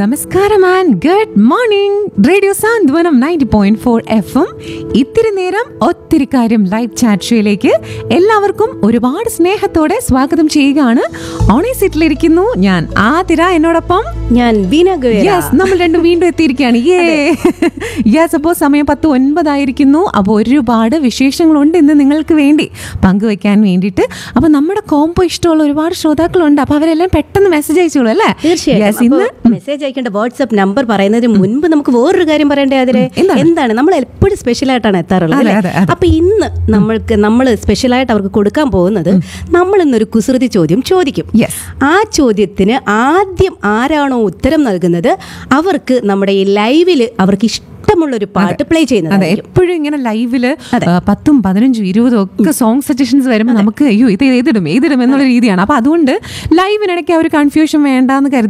നമസ്കാരം and good morning radio Santhwanam ninety point four F M ഇത്തിരി നേരം ഒത്തിരി കാര്യം ലൈവ് ചാറ്റ് ഷോയിലേക്ക് എല്ലാവർക്കും ഒരുപാട് സ്നേഹത്തോടെ സ്വാഗതം ചെയ്യുകയാണ് ഓണേ സീറ്റിലിരിക്കുന്നു ഞാൻ ആതിര എന്നോടൊപ്പം ഞാൻ ബീന ഗുവേര യെസ് നമ്മൾ രണ്ടും വീണ്ടും എത്തിയിരിക്കുകയാണ് യേ യെസ് അപ്പോൾ സമയം പത്ത് ഒൻപതായിരിക്കുന്നു അപ്പോൾ ഒരുപാട് വിശേഷങ്ങളുണ്ട് ഇന്ന് നിങ്ങൾക്ക് വേണ്ടി പങ്കുവെക്കാൻ വേണ്ടിയിട്ട് അപ്പോൾ നമ്മുടെ കോംബോ ഇഷ്ടമുള്ള ഒരുപാട് ശ്രോതാക്കളുണ്ട് അപ്പോൾ അവരെല്ലാം പെട്ടെന്ന് മെസ്സേജ് അയച്ചോളൂ അല്ലേ തീർച്ചയായും Yes, ഇന്ന് അപ്പോ മെസ്സേജ് അയക്കേണ്ട വാട്സ്ആപ്പ് നമ്പർ പറയുന്നതിന് മുൻപ് നമുക്ക് വേറൊരു കാര്യം പറയണ്ടേ അതിലെ എന്താണ്? എന്താണ് നമ്മൾ എപ്പോഴും സ്പെഷ്യൽ ആയിട്ടാണ് എത്താറുള്ളത് അതെ, അല്ലേ? അതെ, അതെ. അപ്പൊ ഇന്ന് നമ്മൾക്ക് നമ്മൾ സ്പെഷ്യൽ ആയിട്ട് അവർക്ക് കൊടുക്കാൻ പോകുന്നത് നമ്മൾ ഇന്നൊരു കുസൃതി ചോദ്യം ചോദിക്കും Yes. ആ ചോദ്യത്തിന് ആദ്യം ആരാണോ ഉത്തരം നൽകുന്നത് അവർക്ക് നമ്മുടെ ഈ ലൈവിൽ അവർക്ക് ഇഷ്ടമുള്ള ഒരു പാട്ട് പ്ലേ അതെ ചെയ്യുന്നത് എപ്പോഴും ഇങ്ങനെ ലൈവില് അതെ. ആ, പത്തും പതിനഞ്ചും ഇരുപതും ഒക്കെ സോങ് സജഷൻസ് വരുമ്പോൾ നമുക്ക് അയ്യോ ഇത് ഏതിടും ഏതിടും എന്നുള്ള രീതിയാണ് അപ്പൊ അതുകൊണ്ട് ലൈവിനിടയ്ക്ക് ആ ഒരു കൺഫ്യൂഷൻ വേണ്ടാന്ന് കരുതി